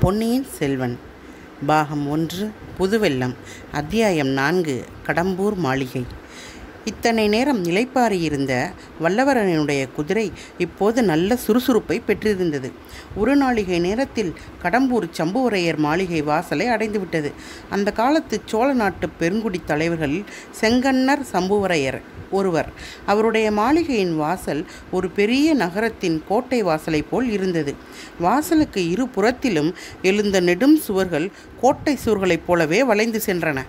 பொன்னியின் செல்வன் பாகம் ஒன்று புதுவெல்லம் அத்தியாயம் நான்கு கடம்பூர் மாளிகை இத்தனை நேரம் நிலைப்பாரியிருந்த வல்லவரனுடைய குதிரை இப்போது நல்ல சுறுசுறுப்பை பெற்றிருந்தது ஒரு நாளிகை நேரத்தில் கடம்பூர் சம்புவரையர் மாளிகை வாசலை அடைந்துவிட்டது அந்த காலத்து சோழ நாட்டு பெருங்குடி தலைவர்களில் செங்கன்னர் சம்புவரையர் ஒருவர் அவருடைய மாளிகையின் வாசல் ஒரு பெரிய நகரத்தின் கோட்டை வாசலை போல் இருந்தது வாசலுக்கு இரு புறத்திலும் எழுந்த நெடும் சுவர்கள் கோட்டை சுவர்களைப் போலவே வளைந்து சென்றன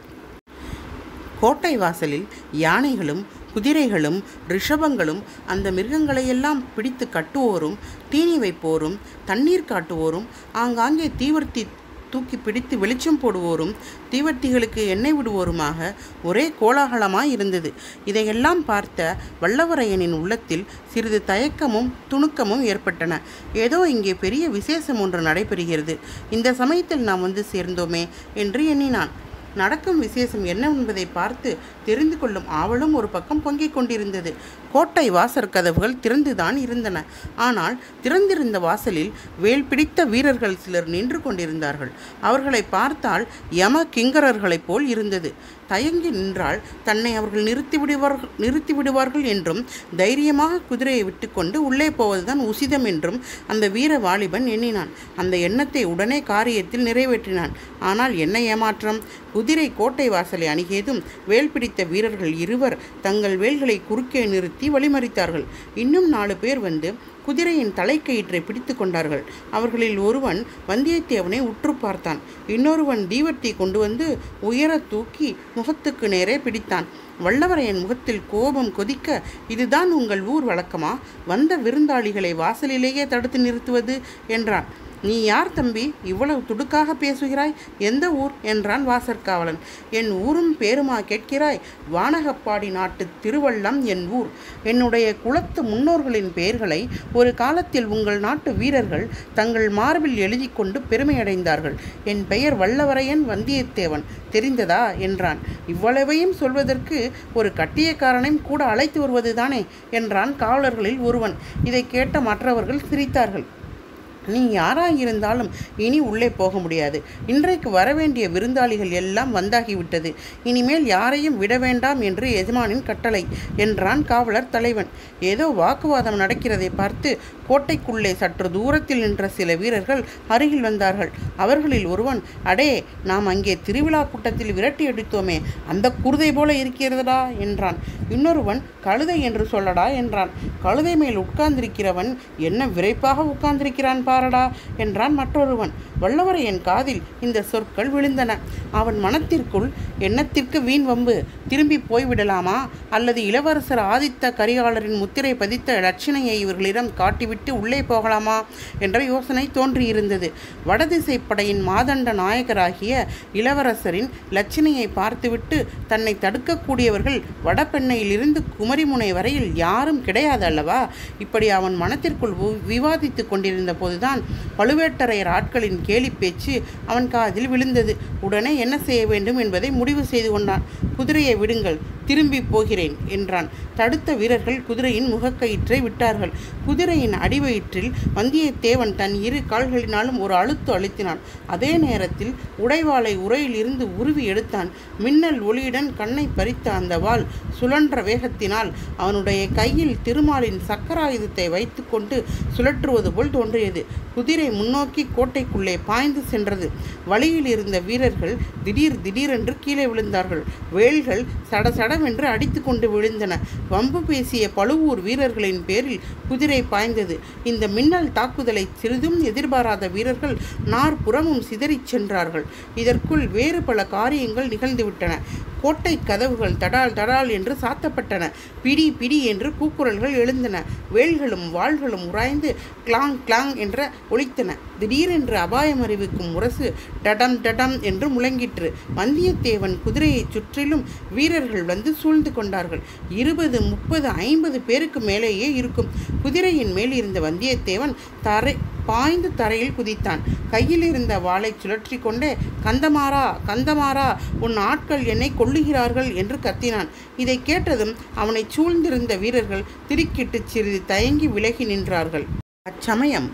கோட்டை வாசலில் யானைகளும் குதிரைகளும் ரிஷபங்களும் அந்த மிருகங்களையெல்லாம் பிடித்து கட்டுவோரும் தீனி வைப்போரும் தண்ணீர் காட்டுவோரும் ஆங்காங்கே தீவர்த்தி தூக்கி பிடித்து வெளிச்சம் போடுவோரும் தீவர்த்திகளுக்கு எண்ணெய் விடுவோருமாக ஒரே கோலாகலமாய் இருந்தது இதையெல்லாம் பார்த்த வல்லவரையனின் உள்ளத்தில் சிறிது தயக்கமும் துணுக்கமும் ஏற்பட்டன ஏதோ இங்கே பெரிய விசேஷம் ஒன்று நடைபெறுகிறது இந்த சமயத்தில் நாம் வந்து சேர்ந்தோமே என்று எண்ணினான் நடக்கும் விசேஷம் என்ன என்பதை பார்த்து தெரிந்து கொள்ளும் ஆவலும் ஒரு பக்கம் பொங்கிக் கொண்டிருந்தது கோட்டை வாசற் கதவுகள் திறந்துதான் இருந்தன ஆனால் திறந்திருந்த வாசலில் வேல் பிடித்த வீரர்கள் சிலர் நின்று கொண்டிருந்தார்கள் அவர்களை பார்த்தால் யம கிங்கரர்களைப் போல் இருந்தது தயங்கி நின்றால் தன்னை அவர்கள் நிறுத்தி விடுவார்கள் நிறுத்தி விடுவார்கள் என்றும் தைரியமாக குதிரையை விட்டுக்கொண்டு உள்ளே போவதுதான் உசிதம் என்றும் அந்த வீர வாலிபன் எண்ணினான் அந்த எண்ணத்தை உடனே காரியத்தில் நிறைவேற்றினான் ஆனால் என்ன ஏமாற்றம் குதிரை கோட்டை வாசலை அணுகியதும் வேல் பிடித்த வீரர்கள் இருவர் தங்கள் வேல்களை குறுக்கே நிறுத்தி வழிமறித்தார்கள் இன்னும் நாலு பேர் வந்து குதிரையின் தலைக்கயிற்றை பிடித்து கொண்டார்கள் அவர்களில் ஒருவன் வந்தியத்தேவனை உற்று பார்த்தான் இன்னொருவன் தீவர்த்தி கொண்டு வந்து உயர தூக்கி முகத்துக்கு நேரே பிடித்தான் வல்லவரையன் முகத்தில் கோபம் கொதிக்க இதுதான் உங்கள் ஊர் வழக்கமா வந்த விருந்தாளிகளை வாசலிலேயே தடுத்து நிறுத்துவது என்றான் நீ யார் தம்பி இவ்வளவு துடுக்காக பேசுகிறாய் எந்த ஊர் என்றான் வாசற்காவலன் என் ஊரும் பேருமா கேட்கிறாய் வானகப்பாடி நாட்டு திருவள்ளம் என் ஊர் என்னுடைய குலத்து முன்னோர்களின் பெயர்களை ஒரு காலத்தில் உங்கள் நாட்டு வீரர்கள் தங்கள் மார்பில் எழுதி கொண்டு பெருமையடைந்தார்கள் என் பெயர் வல்லவரையன் வந்தியத்தேவன் தெரிந்ததா என்றான் இவ்வளவையும் சொல்வதற்கு ஒரு கட்டியக்காரனையும் கூட அழைத்து வருவதுதானே என்றான் காவலர்களில் ஒருவன் இதை கேட்ட மற்றவர்கள் சிரித்தார்கள் நீ யாராயிருந்தாலும் இனி உள்ளே போக முடியாது இன்றைக்கு வரவேண்டிய விருந்தாளிகள் எல்லாம் வந்தாகிவிட்டது இனிமேல் யாரையும் விட வேண்டாம் என்று எஜமானின் கட்டளை என்றான் காவலர் தலைவன் ஏதோ வாக்குவாதம் நடக்கிறதை பார்த்து கோட்டைக்குள்ளே சற்று தூரத்தில் நின்ற சில வீரர்கள் அருகில் வந்தார்கள் அவர்களில் ஒருவன் அடே நாம் அங்கே திருவிழா கூட்டத்தில் விரட்டி அடித்தோமே அந்த குருதை போல இருக்கிறதடா என்றான் இன்னொருவன் கழுதை என்று சொல்லடா என்றான் கழுதை மேல் உட்கார்ந்திருக்கிறவன் என்ன விரைப்பாக உட்கார்ந்திருக்கிறான் பாரடா என்றான் மற்றொருவன் வல்லவரையன் காதில் இந்த சொற்கள் விழுந்தன அவன் மனத்திற்குள் எண்ணத்திற்கு வீண் வம்பு திரும்பி போய்விடலாமா அல்லது இளவரசர் ஆதித்த கரிகாலரின் முத்திரை பதித்த லட்சணையை இவர்களிடம் காட்டிவிட்டு உள்ளே போகலாமா என்ற யோசனை தோன்றியிருந்தது வடதிசை படையின் மாதண்ட நாயகராகிய இளவரசரின் லட்சணையை பார்த்துவிட்டு தன்னை தடுக்கக்கூடியவர்கள் வடபெண்ணையிலிருந்து குமரிமுனை வரையில் யாரும் கிடையாது அல்லவா இப்படி அவன் மனத்திற்குள் விவாதித்து கொண்டிருந்த போதுதான் பழுவேட்டரையர் ஆட்களின் கேலி பேச்சு அவன் காதில் விழுந்தது உடனே என்ன செய்ய வேண்டும் என்பதை முடிவு செய்து கொண்டான் குதிரையை விடுங்கள் திரும்பி போகிறேன் என்றான் தடுத்த வீரர்கள் குதிரையின் முகக்கயிற்றை விட்டார்கள் குதிரையின் அடிவயிற்றில் வந்தியத்தேவன் தன் இரு கால்களினாலும் ஒரு அழுத்து அழுத்தினான் அதே நேரத்தில் உடைவாளை உரையில் இருந்து உருவி எடுத்தான் மின்னல் ஒளியுடன் கண்ணை பறித்த அந்த வாள் சுழன்ற வேகத்தினால் அவனுடைய கையில் திருமாலின் சக்கராயுதத்தை வைத்துக்கொண்டு சுழற்றுவது போல் தோன்றியது குதிரை முன்னோக்கி கோட்டைக்குள்ளே பாய்ந்து சென்றது வழியில் இருந்த வீரர்கள் திடீர் திடீரென்று கீழே விழுந்தார்கள் வேல்கள் சட சடவென்று அடித்து கொண்டு விழுந்தன வம்பு பேசிய பழுவூர் வீரர்களின் பேரில் குதிரை பாய்ந்தது இந்த மின்னல் தாக்குதலை சிறிதும் எதிர்பாராத வீரர்கள் நாற்புறமும் சிதறிச் சென்றார்கள் இதற்குள் வேறு பல காரியங்கள் நிகழ்ந்துவிட்டன கோட்டை கதவுகள் தடால் தடால் என்று சாத்தப்பட்டன பிடி பிடி என்று கூக்குரல்கள் எழுந்தன வேல்களும் வாள்களும் உராய்ந்து கிளாங் கிளாங் என்ற ஒலித்தன திடீரென்று அபாயம் அறிவிக்கும் முரசு டடம் டடம் என்று முழங்கிற்று வந்தியத்தேவன் குதிரையைச் சுற்றிலும் வீரர்கள் வந்து சூழ்ந்து கொண்டார்கள் இருபது முப்பது ஐம்பது பேருக்கு மேலேயே இருக்கும் குதிரையின் மேல் இருந்த வந்தியத்தேவன் தரை பாய்ந்து தரையில் குதித்தான் கையில் இருந்த வாளை சுழற்றி கொண்டே கந்தமாரா கந்தமாரா உன் ஆட்கள் என்னை கொல்லுகிறார்கள் என்று கத்தினான் இதை கேட்டதும் அவனை சூழ்ந்திருந்த வீரர்கள் திடுக்கிட்டு சிறிது தயங்கி விலகி நின்றார்கள் அச்சமயம்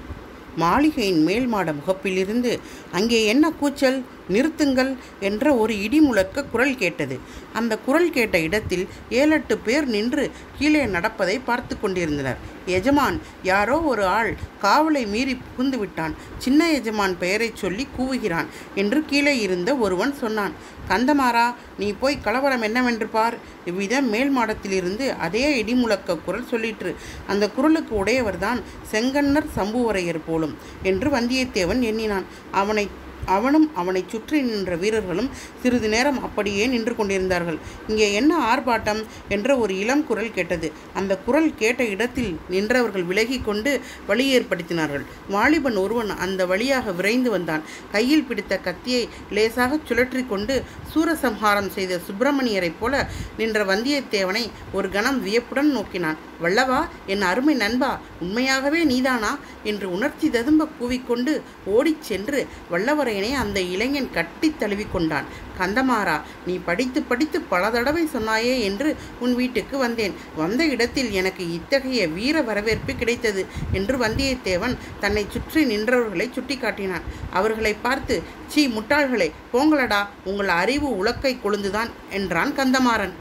மாளிகையின் மேல் மாட முகப்பிலிருந்து அங்கே என்ன கூச்சல் நிறுத்துங்கள் என்ற ஒரு இடி முழக்க குரல் கேட்டது அந்த குரல் கேட்ட இடத்தில் ஏழெட்டு பேர் நின்று கீழே நடப்பதை பார்த்து கொண்டிருந்தனர் எஜமான் யாரோ ஒரு ஆள் காவலை மீறி புகுந்து விட்டான் சின்ன எஜமான் பெயரைச் சொல்லி கூவுகிறான் என்று கீழே இருந்த ஒருவன் சொன்னான் கந்தமாரா நீ போய் கலவரம் என்னவென்று பார் இவ்விதம் மேல் மாடத்திலிருந்து அதே இடிமுழக்க குரல் சொல்லிற்று அந்த குரலுக்கு உடையவர்தான் செங்கன்னர் சம்புவரையர் போலும் என்று வந்தியத்தேவன் எண்ணினான் அவனை அவனும் அவனைச் சுற்றி நின்ற வீரர்களும் சிறிது நேரம் அப்படியே நின்று கொண்டிருந்தார்கள் இங்கே என்ன ஆர்ப்பாட்டம் என்ற ஒரு இளம் குரல் கேட்டது அந்த குரல் கேட்ட இடத்தில் நின்றவர்கள் விலகி கொண்டு வழி ஏற்படுத்தினார்கள் வாலிபன் ஒருவன் அந்த வழியாக விரைந்து வந்தான் கையில் பிடித்த கத்தியை லேசாக சுழற்றி கொண்டு சூரசம்ஹாரம் செய்த சுப்பிரமணியரைப் போல நின்ற வந்தியத்தேவனை ஒரு கணம் வியப்புடன் நோக்கினான் வல்லவா என் அருமை நண்பா உண்மையாகவே நீதானா என்று உணர்ச்சி ததும்ப கூவிக்கொண்டு ஓடிச் சென்று வல்லவரையனை அந்த இளைஞன் கட்டித் தழுவிக்கொண்டான் கந்தமாறா நீ படித்து படித்து பல தடவை சொன்னாயே என்று உன் வீட்டுக்கு வந்தேன் வந்த இடத்தில் எனக்கு இத்தகைய வீர வரவேற்பு கிடைத்தது என்று வந்தியத்தேவன் தன்னை சுற்றி நின்றவர்களை சுட்டிக்காட்டினான் அவர்களை பார்த்து சீ முட்டாள்களே போங்களடா உங்கள் அறிவு உலக்கை கொழுந்துதான் என்றான் கந்தமாறன்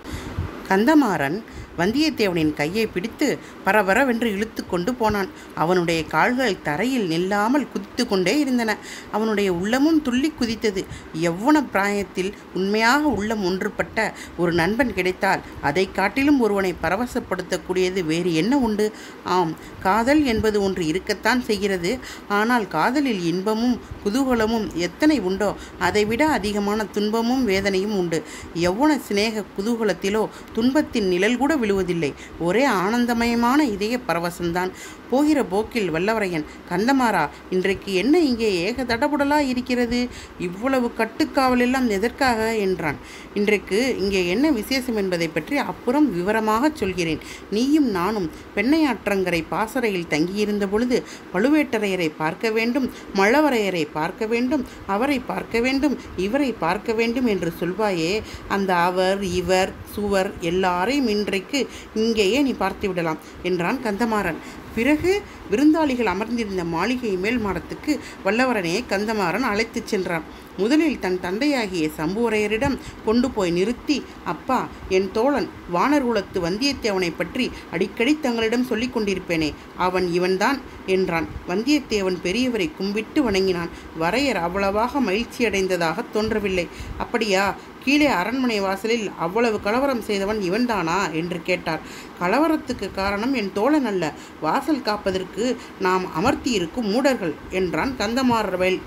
கந்தமாறன் வந்தியத்தேவனின் கையை பிடித்து பரபரவென்று இழுத்து கொண்டு போனான் அவனுடைய கால்கள் தரையில் நில்லாமல் குதித்து கொண்டே இருந்தன அவனுடைய உள்ளமும் துள்ளி குதித்தது எவ்வன பிராயத்தில் உண்மையாக உள்ளம் ஒன்றுபட்ட ஒரு நண்பன் கிடைத்தால் அதை காட்டிலும் ஒருவனை பரவசப்படுத்தக்கூடியது வேறு என்ன உண்டு ஆம் காதல் என்பது ஒன்று இருக்கத்தான் செய்கிறது ஆனால் காதலில் இன்பமும் குதூகலமும் எத்தனை உண்டோ அதைவிட அதிகமான துன்பமும் வேதனையும் உண்டு எவ்வன சிநேக குதூகலத்திலோ துன்பத்தின் நிழல் கூட விழுவதில்லை ஒரே ஆனந்தமயமான இதய பரவசம்தான் போகிற போக்கில் வல்லவரையன் கந்தமாறா இன்றைக்கு என்ன இங்கே ஏக தடபுடலா இருக்கிறது இவ்வளவு கட்டுக்காவல் எல்லாம் எதற்காக என்றான் இன்றைக்கு இங்கே என்ன விசேஷம் என்பதை பற்றி அப்புறம் விவரமாக சொல்கிறேன் நீயும் நானும் பெண்ணையாற்றங்கரை பாசறையில் தங்கியிருந்த பொழுது பழுவேட்டரையரை பார்க்க வேண்டும் மழவரையரை பார்க்க வேண்டும் அவரை பார்க்க வேண்டும் இவரை பார்க்க வேண்டும் என்று சொல்வாயே அந்த அவர் இவர் சுவர் எல்லாரையும் இன்றைக்கு இங்கேயே நீ பார்த்து விடலாம் என்றான் கந்தமாறன் பிறகு விருந்தாளிகள் அமர்ந்திருந்த மாளிகை மேல் மாடத்துக்கு வல்லவரனே கந்தமாறன் அழைத்துச் சென்றான் முதலில் தன் தந்தையாகிய சம்புவரையரிடம் கொண்டு போய் நிறுத்தி அப்பா என் தோழன் வானர் குலத்து வந்தியத்தேவனை பற்றி அடிக்கடி தங்களிடம் சொல்லிக் கொண்டிருப்பேனே அவன் இவன்தான் என்றான் வந்தியத்தேவன் பெரியவரை கும்பிட்டு வணங்கினான் வரையர் அவ்வளவாக மகிழ்ச்சியடைந்ததாக தோன்றவில்லை அப்படியா கீழே அரண்மனை வாசலில் அவ்வளவு கலவரம் செய்தவன் இவன்தானா என்று கேட்டார் கலவரத்துக்கு காரணம் என் தோழன் அல்ல வாசல் காப்பதற்கு நாம் அமர்த்தியிருக்கும் மூடர்கள் என்றான் கந்தமாறவேல்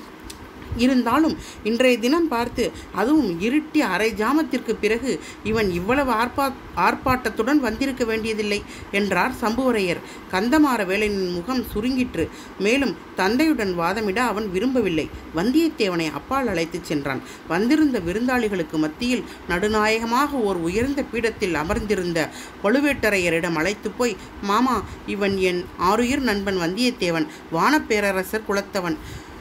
இருந்தாலும் இன்றைய தினம் பார்த்து அதுவும் இருட்டி அரை ஜாமத்திற்கு பிறகு இவன் இவ்வளவு ஆர்ப்பா ஆர்ப்பாட்டத்துடன் வந்திருக்க வேண்டியதில்லை என்றார் சம்புவரையர் கந்தமாற வேலனின் முகம் சுருங்கிற்று மேலும் தந்தையுடன் வாதமிட அவன் விரும்பவில்லை வந்தியத்தேவனை அப்பால் அழைத்துச் சென்றான் வந்திருந்த விருந்தாளிகளுக்கு மத்தியில் நடுநாயகமாக ஓர் உயர்ந்த பீடத்தில் அமர்ந்திருந்த பழுவேட்டரையரிடம் அழைத்து போய் மாமா இவன் என் ஆருயிர் நண்பன் வந்தியத்தேவன் வானப்பேரரசர் குலத்தவன்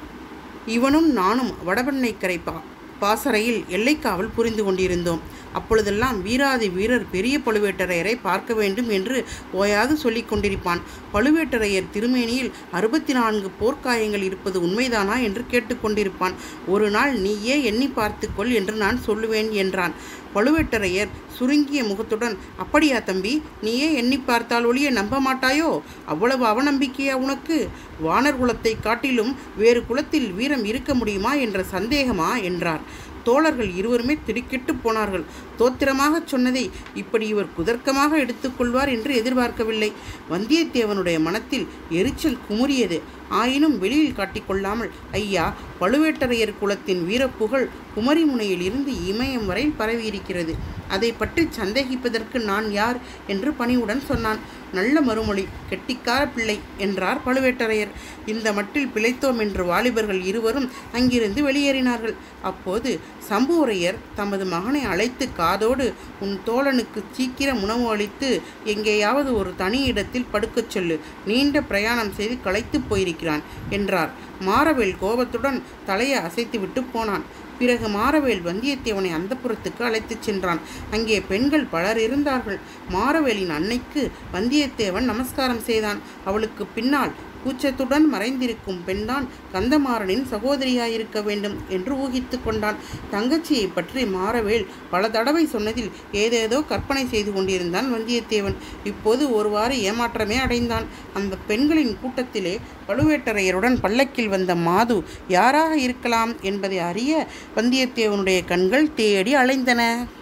இவனும் நானும் வடபெண்ணைக்கரை பா பாசறையில் எல்லைக்காவல் புரிந்து கொண்டிருந்தோம் அப்பொழுதெல்லாம் வீராதி வீரர் பெரிய பழுவேட்டரையரை பார்க்க வேண்டும் என்று ஓயாது சொல்லிக் கொண்டிருப்பான் பழுவேட்டரையர் திருமேனியில் அறுபத்தி நான்கு போர்க்காயங்கள் இருப்பது உண்மைதானா என்று கேட்டுக்கொண்டிருப்பான் ஒரு நாள் நீயே எண்ணி பார்த்துக்கொள் என்று நான் சொல்லுவேன் என்றான் பழுவேட்டரையர் சுருங்கிய முகத்துடன் அப்படியா தம்பி நீயே எண்ணி பார்த்தால் ஒழிய நம்ப மாட்டாயோ அவ்வளவு அவநம்பிக்கையா உனக்கு வானர் குலத்தை காட்டிலும் வேறு குலத்தில் வீரம் இருக்க முடியுமா என்ற சந்தேகமா என்றார் தோழர்கள் இருவருமே திடுக்கிட்டு போனார்கள் தோத்திரமாகச் சொன்னதை இப்படி இவர் குதர்க்கமாக எடுத்துக்கொள்வார் என்று எதிர்பார்க்கவில்லை வந்தியத்தேவனுடைய மனத்தில் எரிச்சல் குமுறியது ஆயினும் வெளியில் காட்டிக்கொள்ளாமல் ஐயா பழுவேட்டரையர் குலத்தின் வீரப்புகழ் குமரிமுனையில் இருந்து இமயம் வரை பரவியிருக்கிறது அதை பற்றி சந்தேகிப்பதற்கு நான் யார் என்று பணிவுடன் சொன்னான் நல்ல மறுமொழி கெட்டிக்கார பிள்ளை என்றார் பழுவேட்டரையர் இந்த மட்டில் பிழைத்தோம் என்று வாலிபர்கள் இருவரும் அங்கிருந்து வெளியேறினார்கள் அப்போது சம்புவரையர் தமது மகனை அழைத்து காதோடு உன் தோழனுக்கு சீக்கிரம் உணவு அளித்து எங்கேயாவது ஒரு தனி இடத்தில் படுக்கச் சொல்லு நீண்ட பிரயாணம் செய்து களைத்துப் போயிருக்கிறான் என்றார் மாரவேல் கோபத்துடன் தலையை அசைத்துவிட்டு போனான் பிறகு மாரவேல் வந்தியத்தேவனை அந்தப்புறத்துக்கு அழைத்துச் சென்றான் அங்கே பெண்கள் பலர் இருந்தார்கள் மாரவேலின் அன்னைக்கு வந்தியத்தேவன் நமஸ்காரம் செய்தான் அவளுக்கு பின்னால் கூச்சத்துடன் மறைந்திருக்கும் பெண்தான் கந்தமாறனின் சகோதரியாயிருக்க வேண்டும் என்று ஊகித்து கொண்டான் தங்கச்சியை பற்றி மாறவேல் பல தடவை சொன்னதில் ஏதேதோ கற்பனை செய்து கொண்டிருந்தான் வந்தியத்தேவன் இப்போது ஒருவாறு ஏமாற்றமே அடைந்தான் அந்த பெண்களின் கூட்டத்திலே பழுவேட்டரையருடன் பல்லக்கில் வந்த மாது யாராக இருக்கலாம் என்பதை அறிய வந்தியத்தேவனுடைய கண்கள் தேடி அலைந்தன